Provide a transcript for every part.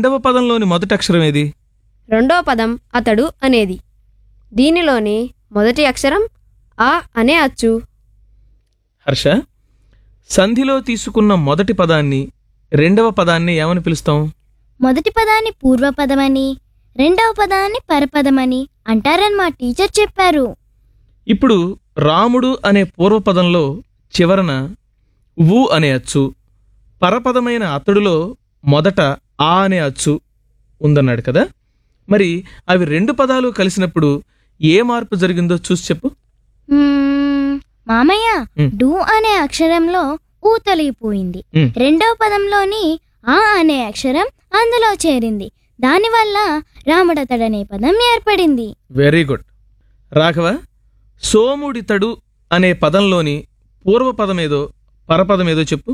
రెండవ పదంలోని మొదటి అక్షరం ఏది రెండో పదం అతడు అనేది దీనిలోని మొదటి అక్షరం ఆ అనే అచ్చు హర్ష సంధిలో తీసుకున్న మొదటి పదాన్ని రెండవ పదాన్ని ఏమని పిలుస్తాం మొదటి పదాన్ని పూర్వపదమని రెండవ పదాన్ని పరపదమని అంటారని మా టీచర్ చెప్పారు ఇప్పుడు రాముడు అనే పూర్వపదంలో చివరన వు అనే అచ్చు పరపదమైన అతడులో మొదట ఆ అనే అచ్చు ఉందన్నాడు కదా మరి అవి రెండు పదాలు కలిసినప్పుడు ఏ మార్పు జరిగిందో చూసి చెప్పు మ్మ్, మామయ్య మ్. డు అనే అక్షరంలో ఊ తొలగిపోయింది మ్. రెండవ పదంలోని ఆ అనే అక్షరం అందులో చేరింది దానివల్ల రాముడతడనే పదం ఏర్పడింది వెరీ గుడ్ రాఘవ సోముడితడు అనే పదంలోని పూర్వపదమేదో పరపదమేదో చెప్పు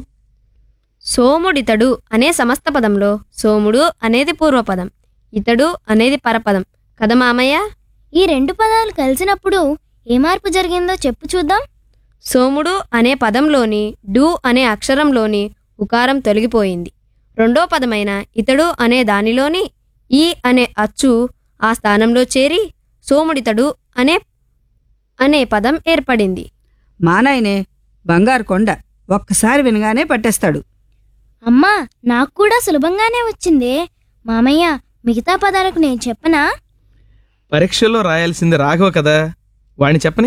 సోముడితడు అనే సమస్త పదంలో సోముడు అనేది పూర్వపదం ఇతడు అనేది పరపదం కదా మామయ్య ఈ రెండు పదాలు కలిసినప్పుడు ఏ మార్పు జరిగిందో చెప్పు చూద్దాం సోముడు అనే పదంలోని డు అనే అక్షరంలోని ఉకారం తొలగిపోయింది రెండో పదమైన ఇతడు అనే దానిలోని ఈ అనే అచ్చు ఆ స్థానంలో చేరి సోముడితడు అనే అనే పదం ఏర్పడింది మానాయనే బంగారు కొండ ఒక్కసారి వినగానే పట్టేస్తాడు అమ్మా నాకు కూడా సులభంగానే వచ్చిందే మామయ్య మిగతా పదాలకు నేను చెప్పనా పరీక్షల్లో రాయాల్సింది రాఘవ కదా వాణ్ణి చెప్పని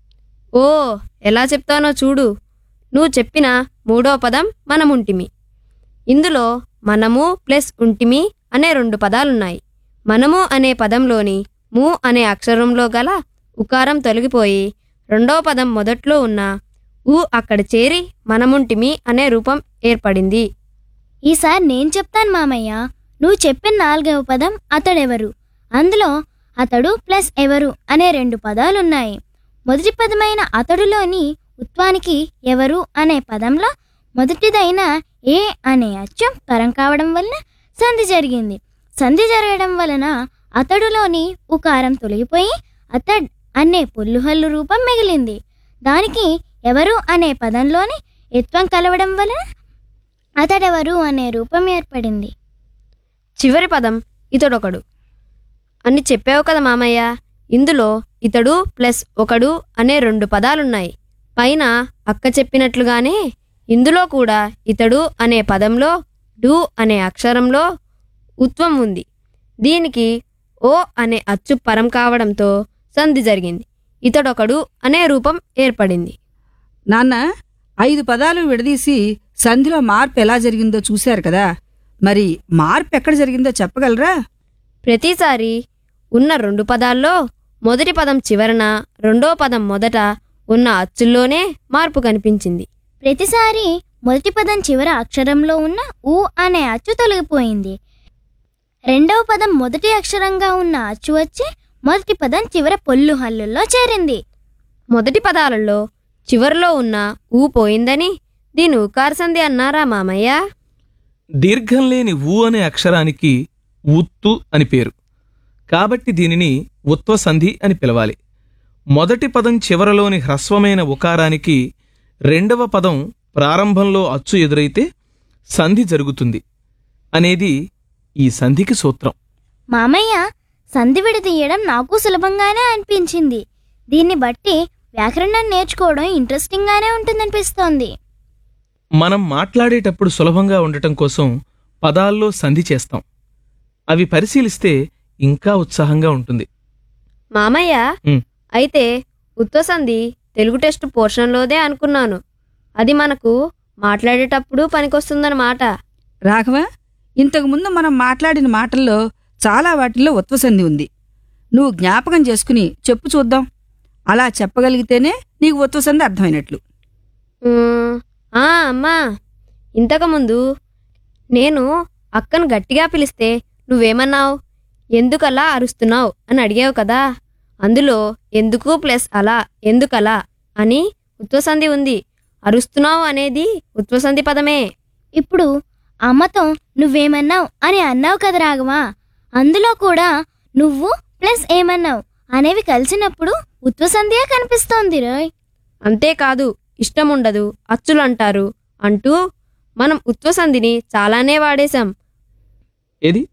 ఓ ఎలా చెప్తానో చూడు నువ్వు చెప్పిన మూడో పదం మనముంటిమి ఇందులో మనము ప్లస్ ఉంటిమి అనే రెండు పదాలున్నాయి మనము అనే పదంలోని ము అనే అక్షరంలో గల ఉకారం తొలగిపోయి రెండో పదం మొదట్లో ఉన్న ఊ అక్కడ చేరి మనముంటిమి అనే రూపం ఏర్పడింది ఈసారి నేను చెప్తాను మామయ్య నువ్వు చెప్పిన నాలుగవ పదం అతడెవరు అందులో అతడు ప్లస్ ఎవరు అనే రెండు పదాలున్నాయి మొదటి పదమైన అతడులోని ఉత్వానికి ఎవరు అనే పదంలో మొదటిదైన ఏ అనే అచ్చం పరం కావడం వలన సంధి జరిగింది సంధి జరగడం వలన అతడులోని ఉకారం తొలగిపోయి అతడ్ అనే పొల్లుహల్లు రూపం మిగిలింది దానికి ఎవరు అనే పదంలోని ఎత్వం కలవడం వలన అతడెవరు అనే రూపం ఏర్పడింది చివరి పదం ఇతడొకడు అని చెప్పావు కదా మామయ్య ఇందులో ఇతడు ప్లస్ ఒకడు అనే రెండు పదాలున్నాయి పైన అక్క చెప్పినట్లుగానే ఇందులో కూడా ఇతడు అనే పదంలో డు అనే అక్షరంలో ఉత్వం ఉంది దీనికి ఓ అనే అచ్చు పరం కావడంతో సంధి జరిగింది ఇతడొకడు అనే రూపం ఏర్పడింది నాన్న ఐదు పదాలు విడదీసి సంధిలో మార్పు ఎలా జరిగిందో చూశారు కదా మరి మార్పు ఎక్కడ జరిగిందో చెప్పగలరా ప్రతిసారి ఉన్న రెండు పదాల్లో మొదటి పదం చివరన రెండో పదం మొదట ఉన్న అచ్చుల్లోనే మార్పు కనిపించింది ప్రతిసారి మొదటి పదం చివర అక్షరంలో ఉన్న ఊ అనే అచ్చు తొలగిపోయింది రెండవ పదం మొదటి అక్షరంగా ఉన్న అచ్చు వచ్చి మొదటి పదం చివర పొల్లు హల్లుల్లో చేరింది మొదటి పదాలలో చివరిలో ఉన్న ఊ పోయిందని దీని ఉకార సంధి అన్నారా మామయ్య దీర్ఘం లేని ఊ అనే అక్షరానికి ఉత్తు అని పేరు కాబట్టి దీనిని ఉత్వసంధి అని పిలవాలి మొదటి పదం చివరలోని హ్రస్వమైన ఉకారానికి రెండవ పదం ప్రారంభంలో అచ్చు ఎదురైతే సంధి జరుగుతుంది అనేది ఈ సంధికి సూత్రం మామయ్య సంధి విడదీయడం నాకు సులభంగానే అనిపించింది దీన్ని బట్టి వ్యాకరణం నేర్చుకోవడం ఇంట్రెస్టింగ్గానే ఉంటుందనిపిస్తోంది మనం మాట్లాడేటప్పుడు సులభంగా ఉండటం కోసం పదాల్లో సంధి చేస్తాం అవి పరిశీలిస్తే ఇంకా ఉత్సాహంగా ఉంటుంది మామయ్య ఉమ్. అయితే ఉత్వసంధి తెలుగు టెస్ట్ పోర్షన్లోదే అనుకున్నాను అది మనకు మాట్లాడేటప్పుడు పనికొస్తుందన్నమాట రాఘవ ఇంతకుముందు మనం మాట్లాడిన మాటల్లో చాలా వాటిల్లో ఉత్వసంధి ఉంది నువ్వు జ్ఞాపకం చేసుకుని చెప్పు చూద్దాం అలా చెప్పగలిగితేనే నీకు ఉత్వసంధి అర్థమైనట్లు ఉమ్, ఆ అమ్మా ఇంతకుముందు నేను అక్కను గట్టిగా పిలిస్తే నువ్వేమన్నావు ఎందుకలా అరుస్తున్నావు అని అడిగావు కదా అందులో ఎందుకు ప్లస్ అలా ఎందుకలా అని ఉత్వసంధి ఉంది అరుస్తున్నావు అనేది ఉత్వసంధి పదమే ఇప్పుడు అమ్మతో నువ్వేమన్నావు అని అన్నావు కదా రాఘవా అందులో కూడా నువ్వు ప్లస్ ఏమన్నావు అనేవి కలిసినప్పుడు ఉత్వసంధియే కనిపిస్తోంది రోయ్ అంతేకాదు ఇష్టం ఉండదు అచ్చులు అంటారు అంటూ మనం ఉత్వసంధిని చాలానే వాడేశాం ఏది